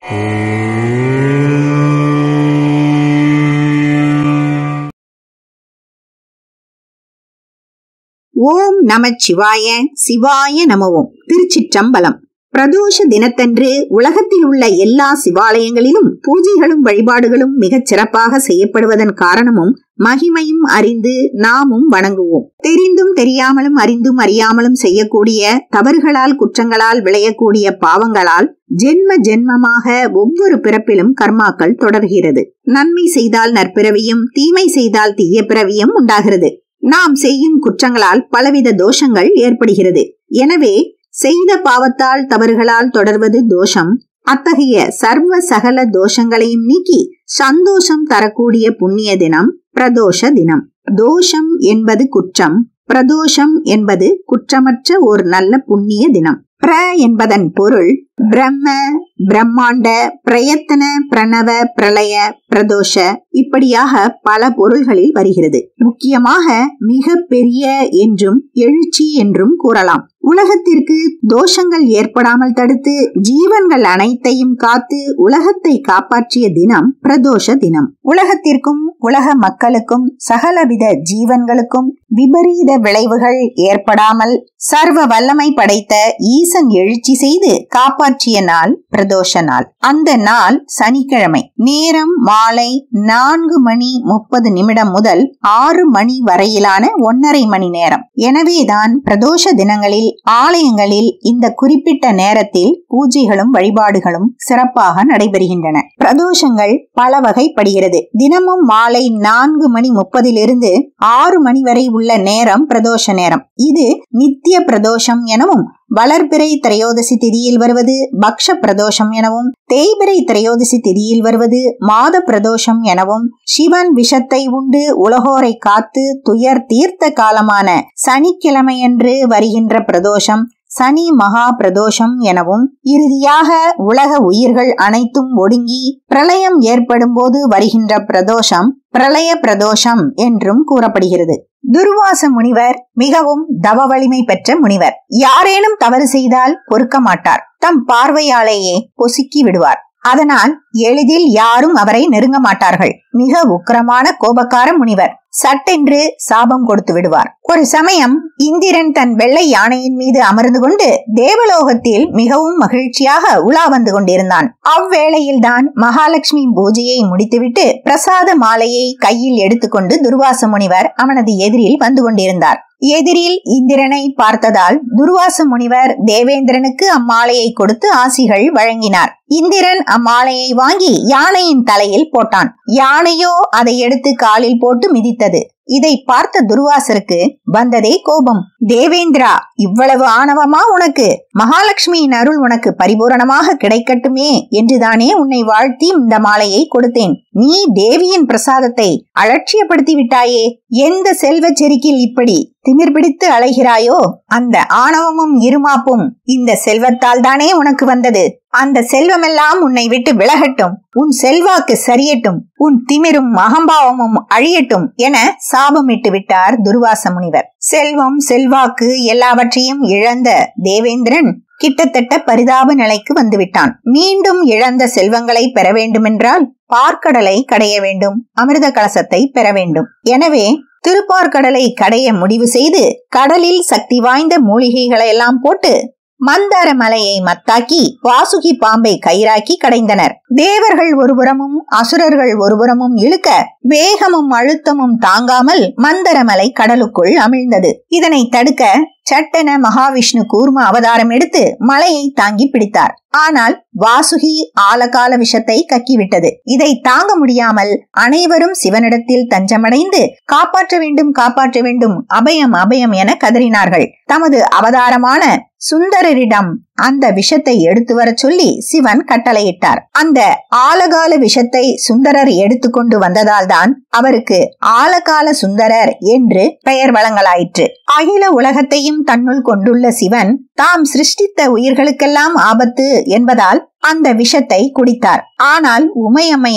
ஓம் நமச்சிவாய சிவாய நமவோம் திருச்சிற்றம்பலம் பிரதோஷ தினத்தன்று உலகத்தில் உள்ள எல்லா சிவாலயங்களிலும் பூஜைகளும் வழிபாடுகளும் மிகச் சிறப்பாக செய்யப்படுவதன் காரணமும் மகிமையும் அறிந்து நாமும் வணங்குவோம் தெரிந்தும் தெரியாமலும் அறிந்தும் அறியாமலும் செய்யக்கூடிய தவறுகளால் குற்றங்களால் விளையக்கூடிய பாவங்களால் ஜென்ம ஜென்மமாக ஒவ்வொரு பிறப்பிலும் கர்மாக்கள் தொடர்கிறது நன்மை செய்தால் நற்பிறவியும் தீமை செய்தால் தீய பிறவியும் உண்டாகிறது நாம் செய்யும் குற்றங்களால் பலவித தோஷங்கள் ஏற்படுகிறது எனவே செய்த பாவத்தால் தவறுகளால் தொடர்வது தோஷம் அத்தகைய சர்வ சகல தோஷங்களையும் நீக்கி சந்தோஷம் தரக்கூடிய புண்ணிய தினம் பிரதோஷ தினம் தோஷம் என்பது குற்றம் பிரதோஷம் என்பது குற்றமற்ற ஒரு நல்ல புண்ணிய தினம் பிர என்பதன் பொருள் பிரம்ம பிரம்மாண்ட பிரயத்தன பிரணவ பிரளய பிரதோஷ இப்படியாக பல பொருள்களில் வருகிறது முக்கியமாக மிக பெரிய என்றும் எழுச்சி என்றும் கூறலாம் உலகத்திற்கு தோஷங்கள் ஏற்படாமல் தடுத்து ஜீவன்கள் அனைத்தையும் காத்து உலகத்தை காப்பாற்றிய தினம் பிரதோஷ தினம் உலகத்திற்கும் உலக மக்களுக்கும் சகலவித ஜீவன்களுக்கும் விபரீத விளைவுகள் ஏற்படாமல் சர்வ வல்லமை படைத்த ஈசன் எழுச்சி செய்து காப்பாற்றிய நாள் பிரதோஷ நாள் அந்த நாள் சனிக்கிழமை நேரம் மாலை நான்கு மணி முப்பது நிமிடம் முதல் ஆறு மணி வரையிலான ஒன்னரை மணி நேரம் எனவேதான் பிரதோஷ தினங்களில் ஆலயங்களில் இந்த குறிப்பிட்ட நேரத்தில் பூஜைகளும் வழிபாடுகளும் சிறப்பாக நடைபெறுகின்றன பிரதோஷங்கள் பல வகைப்படுகிறது தினமும் மாலை நான்கு மணி முப்பதிலிருந்து ஆறு மணி வரை உள்ள நேரம் பிரதோஷ நேரம் இது நித்திய பிரதோஷம் எனவும் வளர்பிறை திரையோதசி திதியில் வருவது பக்ஷ பிரதோஷம் எனவும் தேய்பிறை திரையோதசி திதியில் வருவது மாத பிரதோஷம் எனவும் சிவன் விஷத்தை உண்டு உலகோரை காத்து துயர் தீர்த்த காலமான சனிக்கிழமையன்று வருகின்ற பிரதோஷம் சனி மகா பிரதோஷம் எனவும் இறுதியாக உலக உயிர்கள் அனைத்தும் ஒடுங்கி பிரளயம் ஏற்படும் போது வருகின்ற பிரதோஷம் பிரளய பிரதோஷம் என்றும் கூறப்படுகிறது துர்வாச முனிவர் மிகவும் தவ வலிமை பெற்ற முனிவர் யாரேனும் தவறு செய்தால் பொறுக்க மாட்டார் தம் பார்வையாலேயே பொசுக்கி விடுவார் அதனால் எளிதில் யாரும் அவரை நெருங்க மாட்டார்கள் மிக உக்கிரமான கோபக்கார முனிவர் சட்டென்று சாபம் கொடுத்து விடுவார் ஒரு சமயம் இந்திரன் தன் வெள்ளை யானையின் மீது அமர்ந்து கொண்டு தேவலோகத்தில் மிகவும் மகிழ்ச்சியாக உலா வந்து கொண்டிருந்தான் அவ்வேளையில் தான் மகாலட்சுமி பூஜையை முடித்துவிட்டு பிரசாத மாலையை கையில் எடுத்துக்கொண்டு துர்வாச முனிவர் அவனது எதிரில் வந்து கொண்டிருந்தார் எதிரில் இந்திரனை பார்த்ததால் துர்வாச முனிவர் தேவேந்திரனுக்கு அம்மாலையை கொடுத்து ஆசிகள் வழங்கினார் இந்திரன் அம்மாலையை வாங்கி யானையின் தலையில் போட்டான் யானையோ அதை எடுத்து காலில் போட்டு மிதித்தது இதை பார்த்த துர்வாசருக்கு வந்ததே கோபம் தேவேந்திரா இவ்வளவு ஆணவமா உனக்கு மகாலட்சுமியின் அருள் உனக்கு பரிபூரணமாக கிடைக்கட்டுமே என்றுதானே உன்னை வாழ்த்தி இந்த மாலையை கொடுத்தேன் நீ தேவியின் பிரசாதத்தை அலட்சியப்படுத்தி விட்டாயே எந்த செல்வச் செருக்கில் இப்படி திமிர் பிடித்து அலைகிறாயோ அந்த ஆணவமும் இருமாப்பும் இந்த செல்வத்தால் தானே உனக்கு வந்தது அந்த செல்வமெல்லாம் உன்னை விட்டு விலகட்டும் உன் செல்வாக்கு சரியட்டும் உன் திமிரும் அகம்பாவமும் அழியட்டும் என சாபமிட்டு விட்டார் துர்வாச முனிவர் செல்வம் செல்வாக்கு எல்லாவற்றையும் இழந்த தேவேந்திரன் கிட்டத்தட்ட பரிதாப நிலைக்கு வந்துவிட்டான் மீண்டும் இழந்த செல்வங்களை பெற வேண்டுமென்றால் பார்க்கடலை கடைய வேண்டும் அமிர்த கலசத்தை பெற வேண்டும் எனவே திருப்பார்கடலை கடைய முடிவு செய்து கடலில் சக்தி வாய்ந்த மூலிகைகளை எல்லாம் போட்டு மந்தார மலையை மத்தாக்கி வாசுகி பாம்பை கயிறாக்கி கடைந்தனர் தேவர்கள் ஒருபுறமும் அசுரர்கள் ஒருபுறமும் இழுக்க வேகமும் அழுத்தமும் தாங்காமல் மந்தரமலை கடலுக்குள் அமிழ்ந்தது இதனை தடுக்க சட்டென மகாவிஷ்ணு கூர்ம அவதாரம் எடுத்து மலையை தாங்கி பிடித்தார் ஆனால் வாசுகி ஆலகால விஷத்தை கக்கிவிட்டது இதை தாங்க முடியாமல் அனைவரும் சிவனிடத்தில் தஞ்சமடைந்து காப்பாற்ற வேண்டும் காப்பாற்ற வேண்டும் அபயம் அபயம் என கதறினார்கள் தமது அவதாரமான சுந்தரரிடம் அந்த விஷத்தை எடுத்து வர சொல்லி சிவன் கட்டளையிட்டார் அந்த ஆலகால விஷத்தை சுந்தரர் எடுத்துக்கொண்டு வந்ததால் தான் அவருக்கு ஆலகால சுந்தரர் என்று பெயர் வழங்கலாயிற்று அகில உலகத்தையும் தன்னுள் கொண்டுள்ள சிவன் தாம் சிருஷ்டித்த உயிர்களுக்கெல்லாம் ஆபத்து என்பதால் அந்த விஷத்தை குடித்தார் ஆனால் உமையம்மையோ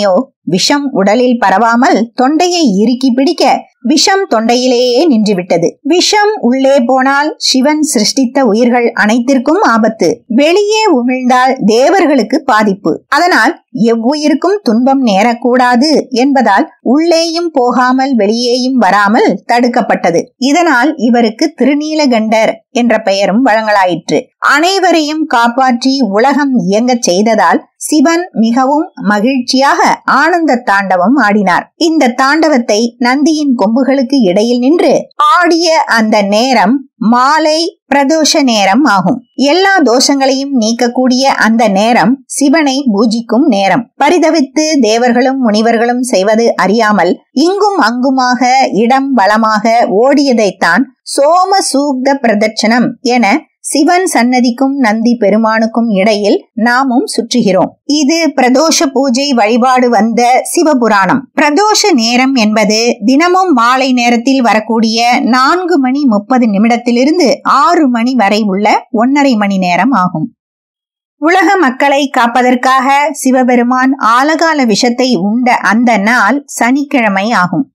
விஷம் உடலில் பரவாமல் தொண்டையை இறுக்கி பிடிக்க விஷம் தொண்டையிலேயே நின்றுவிட்டது விஷம் உள்ளே போனால் சிவன் சிருஷ்டித்த உயிர்கள் அனைத்திற்கும் ஆபத்து வெளியே உமிழ்ந்தால் தேவர்களுக்கு பாதிப்பு அதனால் எவ்வுயிருக்கும் துன்பம் நேரக்கூடாது என்பதால் உள்ளேயும் போகாமல் வெளியேயும் வராமல் தடுக்கப்பட்டது இதனால் இவருக்கு திருநீலகண்டர் என்ற பெயரும் வழங்கலாயிற்று அனைவரையும் காப்பாற்றி உலகம் இயங்கச் செய்ததால் சிவன் மிகவும் மகிழ்ச்சியாக ஆனந்த தாண்டவம் ஆடினார் இந்த தாண்டவத்தை நந்தியின் கொம்புகளுக்கு இடையில் நின்று ஆடிய அந்த நேரம் மாலை பிரதோஷ நேரம் ஆகும் எல்லா தோஷங்களையும் நீக்கக்கூடிய அந்த நேரம் சிவனை பூஜிக்கும் நேரம் பரிதவித்து தேவர்களும் முனிவர்களும் செய்வது அறியாமல் இங்கும் அங்குமாக இடம் பலமாக ஓடியதைத்தான் சோம சூக்த பிரதட்சணம் என சிவன் சன்னதிக்கும் நந்தி பெருமானுக்கும் இடையில் நாமும் சுற்றுகிறோம் இது பிரதோஷ பூஜை வழிபாடு வந்த சிவபுராணம் பிரதோஷ நேரம் என்பது தினமும் மாலை நேரத்தில் வரக்கூடிய நான்கு மணி முப்பது நிமிடத்திலிருந்து ஆறு மணி வரை உள்ள ஒன்னரை மணி நேரம் ஆகும் உலக மக்களை காப்பதற்காக சிவபெருமான் ஆலகால விஷத்தை உண்ட அந்த நாள் சனிக்கிழமை ஆகும்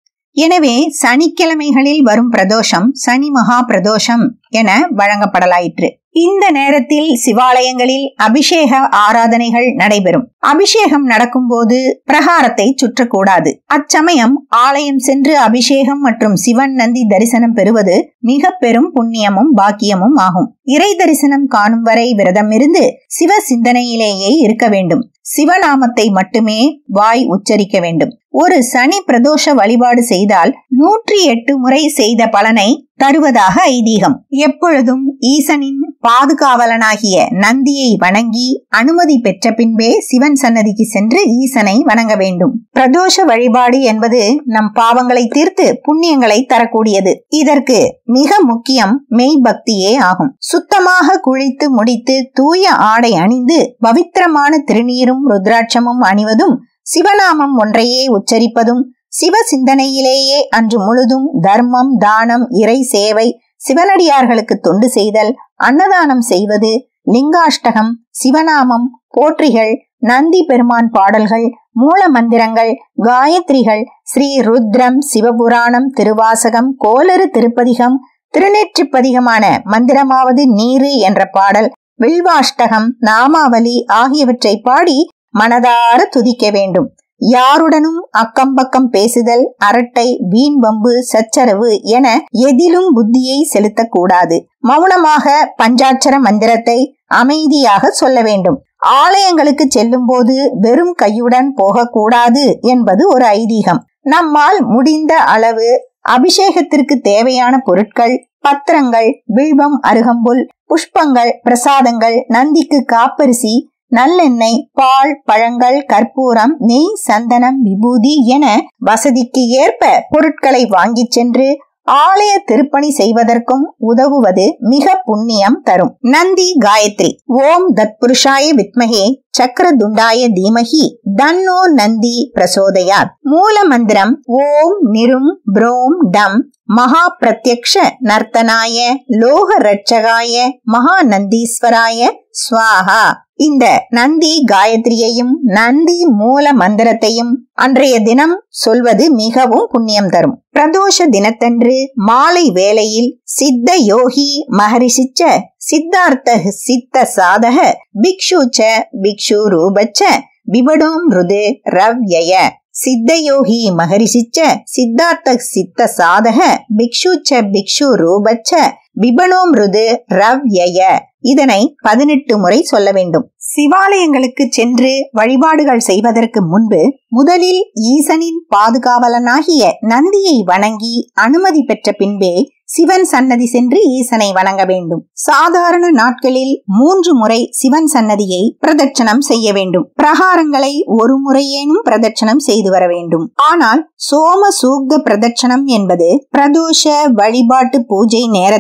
எனவே சனிக்கிழமைகளில் வரும் பிரதோஷம் சனி மகா பிரதோஷம் என வழங்கப்படலாயிற்று இந்த நேரத்தில் சிவாலயங்களில் அபிஷேக ஆராதனைகள் நடைபெறும் அபிஷேகம் நடக்கும்போது பிரகாரத்தை சுற்றக்கூடாது அச்சமயம் ஆலயம் சென்று அபிஷேகம் மற்றும் சிவன் நந்தி தரிசனம் பெறுவது மிக பெரும் புண்ணியமும் பாக்கியமும் ஆகும் இறை தரிசனம் காணும் வரை விரதம் இருந்து சிவ சிந்தனையிலேயே இருக்க வேண்டும் சிவநாமத்தை மட்டுமே வாய் உச்சரிக்க வேண்டும் ஒரு சனி பிரதோஷ வழிபாடு செய்தால் நூற்றி எட்டு முறை செய்த பலனை தருவதாக ஐதீகம் எப்பொழுதும் ஈசனின் பாதுகாவலனாகிய நந்தியை வணங்கி அனுமதி பெற்ற பின்பே சிவன் சன்னதிக்கு சென்று ஈசனை வணங்க வேண்டும் பிரதோஷ வழிபாடு என்பது நம் பாவங்களை தீர்த்து புண்ணியங்களை தரக்கூடியது இதற்கு மிக முக்கியம் மெய் பக்தியே ஆகும் சுத்தமாக குளித்து முடித்து தூய ஆடை அணிந்து பவித்திரமான திருநீரும் ருத்ராட்சமும் அணிவதும் சிவநாமம் ஒன்றையே உச்சரிப்பதும் சிவ சிந்தனையிலேயே அன்று முழுதும் தர்மம் தானம் இறை சேவை சிவனடியார்களுக்கு தொண்டு செய்தல் அன்னதானம் செய்வது லிங்காஷ்டகம் சிவநாமம் போற்றிகள் நந்தி பெருமான் பாடல்கள் மூல மந்திரங்கள் காயத்ரிகள் ஸ்ரீ ருத்ரம் சிவபுராணம் திருவாசகம் கோலரு திருப்பதிகம் திருநெற்றிப்பதிகமான மந்திரமாவது நீரு என்ற பாடல் வில்வாஷ்டகம் நாமாவலி ஆகியவற்றை பாடி மனதார துதிக்க வேண்டும் யாருடனும் அக்கம் பக்கம் பேசுதல் அரட்டை வீண் வம்பு சச்சரவு என எதிலும் புத்தியை செலுத்தக்கூடாது மௌனமாக பஞ்சாட்சர மந்திரத்தை அமைதியாக சொல்ல வேண்டும் ஆலயங்களுக்கு செல்லும் போது வெறும் கையுடன் போகக்கூடாது என்பது ஒரு ஐதீகம் நம்மால் முடிந்த அளவு அபிஷேகத்திற்கு தேவையான பொருட்கள் பத்திரங்கள் வில்வம் அருகம்புல் புஷ்பங்கள் பிரசாதங்கள் நந்திக்கு காப்பரிசி நல்லெண்ணெய் பால் பழங்கள் கற்பூரம் நெய் சந்தனம் விபூதி என வசதிக்கு ஏற்ப பொருட்களை வாங்கிச் சென்று ஆலய திருப்பணி செய்வதற்கும் உதவுவது மிக புண்ணியம் தரும் நந்தி காயத்ரி ஓம் தத்புருஷாய வித்மகே சக்கரதுண்டாய தீமகி தன்னோ நந்தி பிரசோதயாத் மூல மந்திரம் ஓம் நிரும் புரோம் டம் மகா பிரத்யக்ஷ நர்த்தனாய லோக ரட்சகாய மகா நந்தீஸ்வராய ஸ்வாஹா இந்த நந்தி காயத்ரியையும் நந்தி மூல மந்திரத்தையும் அன்றைய தினம் சொல்வது மிகவும் புண்ணியம் தரும் பிரதோஷ தினத்தன்று மாலை வேளையில் சித்த யோகி மகரிஷிச்ச சித்தார்த்த சித்த சாதக பிக்ஷுச்ச பிக்ஷு ரூபச்ச விபடோம் ருது ரவ்யய சித்தயோகி மகரிஷிச்ச சித்தார்த்த சித்த சாதக பிக்ஷுச்ச பிக்ஷு ரூபச்ச விபனோம் ருது ரவ்யய இதனை பதினெட்டு முறை சொல்ல வேண்டும் சிவாலயங்களுக்கு சென்று வழிபாடுகள் செய்வதற்கு முன்பு முதலில் ஈசனின் பாதுகாவலனாகிய நந்தியை வணங்கி அனுமதி பெற்ற பின்பே சிவன் சன்னதி சென்று ஈசனை வணங்க வேண்டும் சாதாரண நாட்களில் மூன்று முறை சிவன் சன்னதியை பிரதட்சணம் செய்ய வேண்டும் பிரகாரங்களை ஒரு முறையேனும் பிரதட்சணம் செய்து வர வேண்டும் ஆனால் சோம சூக்த பிரதட்சணம் என்பது பிரதோஷ வழிபாட்டு பூஜை நேரத்தில்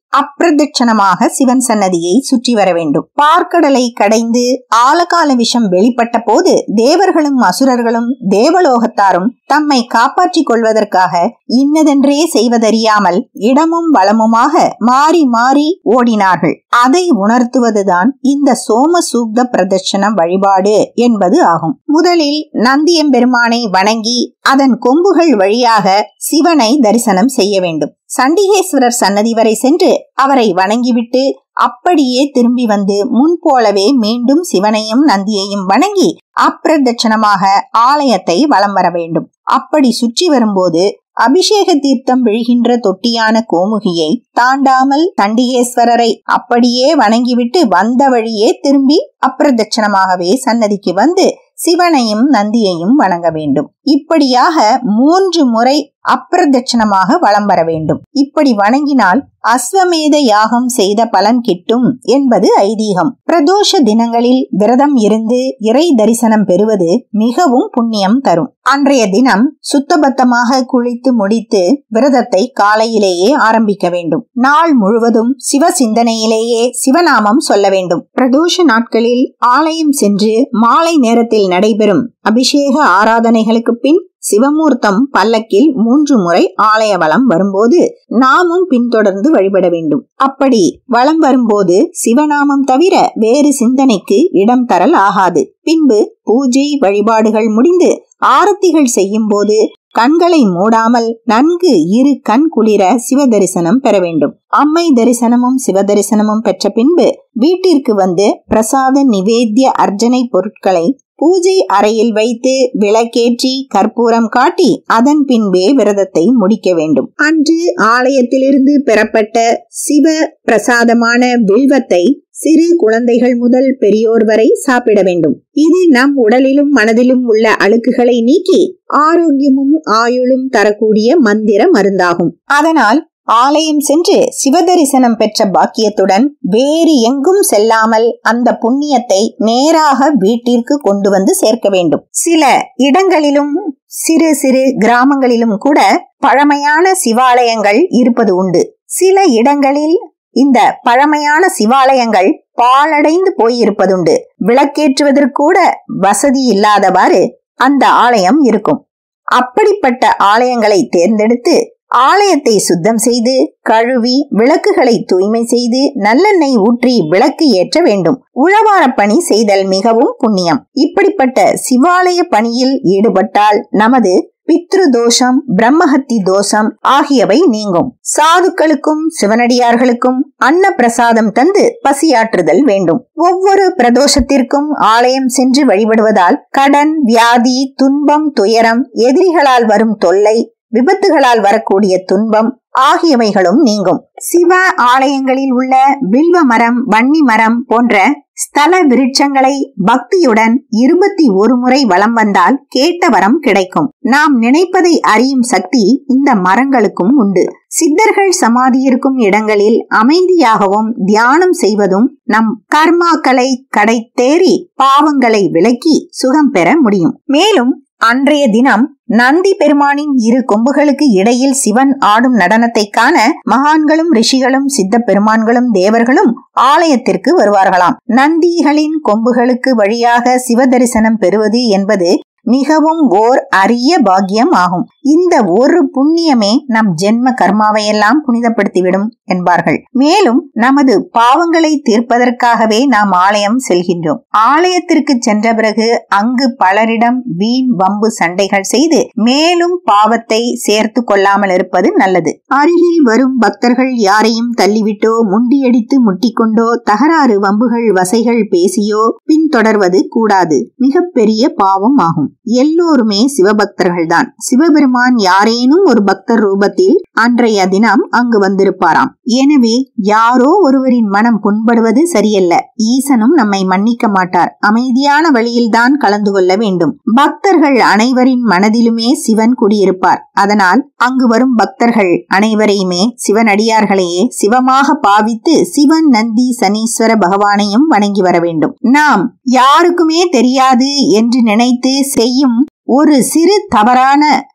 அப்பிரதட்சணமாக சிவன் சன்னதியை சுற்றி வர வேண்டும் பார்க்கடலை கடைந்து ஆலகால விஷம் வெளிப்பட்ட போது தேவர்களும் அசுரர்களும் தேவலோகத்தாரும் தம்மை காப்பாற்றிக் கொள்வதற்காக இன்னதென்றே செய்வதறியாமல் இடமும் வளமுமாக மாறி மாறி ஓடினார்கள் அதை உணர்த்துவதுதான் இந்த சோம சூக்த பிரதர்ஷன வழிபாடு என்பது ஆகும் முதலில் நந்தியம்பெருமானை வணங்கி அதன் கொம்புகள் வழியாக சிவனை தரிசனம் செய்ய வேண்டும் சண்டிகேஸ்வரர் சன்னதி வரை சென்று அவரை வணங்கிவிட்டு அப்படியே திரும்பி வந்து முன் போலவே மீண்டும் சிவனையும் நந்தியையும் வணங்கி அப்பிரதட்சணமாக ஆலயத்தை வலம் வர வேண்டும் அப்படி சுற்றி வரும்போது அபிஷேக தீர்த்தம் விழுகின்ற தொட்டியான கோமுகியை தாண்டாமல் தண்டிகேஸ்வரரை அப்படியே வணங்கிவிட்டு வந்த வழியே திரும்பி அப்பிரதட்சணமாகவே சன்னதிக்கு வந்து சிவனையும் நந்தியையும் வணங்க வேண்டும் இப்படியாக மூன்று முறை அப்பிரதட்சணமாக வலம் வர வேண்டும் இப்படி வணங்கினால் அஸ்வமேத யாகம் செய்த பலன் கிட்டும் என்பது ஐதீகம் பிரதோஷ தினங்களில் விரதம் இருந்து இறை தரிசனம் பெறுவது மிகவும் புண்ணியம் தரும் அன்றைய தினம் சுத்தபத்தமாக குளித்து முடித்து விரதத்தை காலையிலேயே ஆரம்பிக்க வேண்டும் நாள் முழுவதும் சிவ சிந்தனையிலேயே சிவநாமம் சொல்ல வேண்டும் பிரதோஷ நாட்களில் ஆலயம் சென்று மாலை நேரத்தில் நடைபெறும் அபிஷேக ஆராதனைகளுக்கு பின் சிவமூர்த்தம் பல்லக்கில் மூன்று முறை ஆலய வளம் வரும்போது நாமும் பின்தொடர்ந்து வழிபட வேண்டும் அப்படி வளம் வரும்போது சிவநாமம் தவிர வேறு சிந்தனைக்கு இடம் தரல் ஆகாது பின்பு பூஜை வழிபாடுகள் முடிந்து ஆரத்திகள் செய்யும் போது கண்களை மூடாமல் நன்கு இரு கண் குளிர சிவ தரிசனம் பெற வேண்டும் அம்மை தரிசனமும் சிவ தரிசனமும் பெற்ற பின்பு வீட்டிற்கு வந்து பிரசாத நிவேத்திய அர்ச்சனை பொருட்களை பூஜை அறையில் வைத்து விளக்கேற்றி கற்பூரம் காட்டி அதன் பின்பே விரதத்தை முடிக்க வேண்டும் அன்று ஆலயத்திலிருந்து பெறப்பட்ட சிவ பிரசாதமான வில்வத்தை சிறு குழந்தைகள் முதல் பெரியோர் வரை சாப்பிட வேண்டும் இது நம் உடலிலும் மனதிலும் உள்ள அழுக்குகளை நீக்கி ஆரோக்கியமும் ஆயுளும் தரக்கூடிய மந்திர மருந்தாகும் அதனால் ஆலயம் சென்று சிவதரிசனம் பெற்ற பாக்கியத்துடன் வேறு எங்கும் செல்லாமல் அந்த புண்ணியத்தை நேராக வீட்டிற்கு கொண்டு வந்து சேர்க்க வேண்டும் சில இடங்களிலும் சிறு சிறு கிராமங்களிலும் கூட பழமையான சிவாலயங்கள் இருப்பது உண்டு சில இடங்களில் இந்த பழமையான சிவாலயங்கள் பாலடைந்து போயிருப்பதுண்டு விளக்கேற்றுவதற்கூட வசதி இல்லாதவாறு அந்த ஆலயம் இருக்கும் அப்படிப்பட்ட ஆலயங்களை தேர்ந்தெடுத்து ஆலயத்தை சுத்தம் செய்து கழுவி விளக்குகளை தூய்மை செய்து நல்லெண்ணெய் ஊற்றி விளக்கு ஏற்ற வேண்டும் உழவார பணி செய்தல் மிகவும் புண்ணியம் இப்படிப்பட்ட சிவாலய பணியில் ஈடுபட்டால் நமது பித்ரு தோஷம் பிரம்மஹத்தி தோஷம் ஆகியவை நீங்கும் சாதுக்களுக்கும் சிவனடியார்களுக்கும் அன்ன பிரசாதம் தந்து பசியாற்றுதல் வேண்டும் ஒவ்வொரு பிரதோஷத்திற்கும் ஆலயம் சென்று வழிபடுவதால் கடன் வியாதி துன்பம் துயரம் எதிரிகளால் வரும் தொல்லை விபத்துகளால் வரக்கூடிய துன்பம் ஆகியவைகளும் நீங்கும் சிவ ஆலயங்களில் உள்ள வில்வ மரம் வன்னி மரம் போன்ற ஸ்தல விருட்சங்களை பக்தியுடன் இருபத்தி ஒரு முறை வலம் வந்தால் கேட்ட வரம் கிடைக்கும் நாம் நினைப்பதை அறியும் சக்தி இந்த மரங்களுக்கும் உண்டு சித்தர்கள் சமாதி இருக்கும் இடங்களில் அமைதியாகவும் தியானம் செய்வதும் நம் கர்மாக்களை கடை தேறி பாவங்களை விலக்கி சுகம் பெற முடியும் மேலும் அன்றைய தினம் நந்தி பெருமானின் இரு கொம்புகளுக்கு இடையில் சிவன் ஆடும் நடனத்தை காண மகான்களும் ரிஷிகளும் சித்த பெருமான்களும் தேவர்களும் ஆலயத்திற்கு வருவார்களாம் நந்திகளின் கொம்புகளுக்கு வழியாக சிவ தரிசனம் பெறுவது என்பது மிகவும் ஓர் அரிய பாக்கியம் ஆகும் இந்த ஒரு புண்ணியமே நம் ஜென்ம கர்மாவையெல்லாம் புனிதப்படுத்திவிடும் என்பார்கள் மேலும் நமது பாவங்களை தீர்ப்பதற்காகவே நாம் ஆலயம் செல்கின்றோம் ஆலயத்திற்கு சென்ற பிறகு அங்கு பலரிடம் வீண் வம்பு சண்டைகள் செய்து மேலும் பாவத்தை சேர்த்து கொள்ளாமல் இருப்பது நல்லது அருகில் வரும் பக்தர்கள் யாரையும் தள்ளிவிட்டோ முண்டியடித்து முட்டிக்கொண்டோ தகராறு வம்புகள் வசைகள் பேசியோ பின்தொடர்வது கூடாது மிகப்பெரிய பாவம் ஆகும் எல்லோருமே சிவபக்தர்கள்தான் சிவபெருமான் யாரேனும் ஒரு பக்தர் ரூபத்தில் அன்றைய தினம் அங்கு வந்திருப்பாராம் எனவே யாரோ ஒருவரின் மனம் புண்படுவது சரியல்ல ஈசனும் நம்மை மன்னிக்க மாட்டார் அமைதியான வழியில்தான் கலந்து கொள்ள வேண்டும் பக்தர்கள் அனைவரின் மனதிலுமே சிவன் குடியிருப்பார் அதனால் அங்கு வரும் பக்தர்கள் அனைவரையுமே சிவனடியார்களையே சிவமாக பாவித்து சிவன் நந்தி சனீஸ்வர பகவானையும் வணங்கி வர வேண்டும் நாம் யாருக்குமே தெரியாது என்று நினைத்து செய்யும் ஒரு சிறு தவறான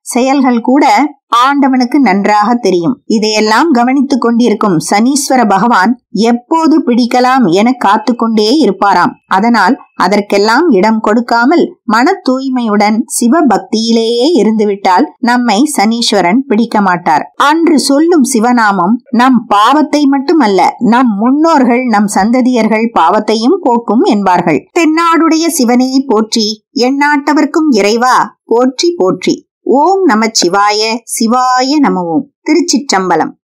செயல்கள் கூட ஆண்டவனுக்கு நன்றாக தெரியும் இதையெல்லாம் கவனித்துக் கொண்டிருக்கும் சனீஸ்வர பகவான் எப்போது பிடிக்கலாம் என காத்து கொண்டே இருப்பாராம் அதனால் அதற்கெல்லாம் இடம் கொடுக்காமல் மன தூய்மையுடன் சிவ பக்தியிலேயே இருந்துவிட்டால் நம்மை சனீஸ்வரன் பிடிக்க மாட்டார் அன்று சொல்லும் சிவநாமம் நம் பாவத்தை மட்டுமல்ல நம் முன்னோர்கள் நம் சந்ததியர்கள் பாவத்தையும் போக்கும் என்பார்கள் தென்னாடுடைய சிவனே போற்றி எந்நாட்டவர்க்கும் இறைவா போற்றி போற்றி ஓம் நம சிவாய சிவாய நமவோம் திருச்சிற்றம்பலம்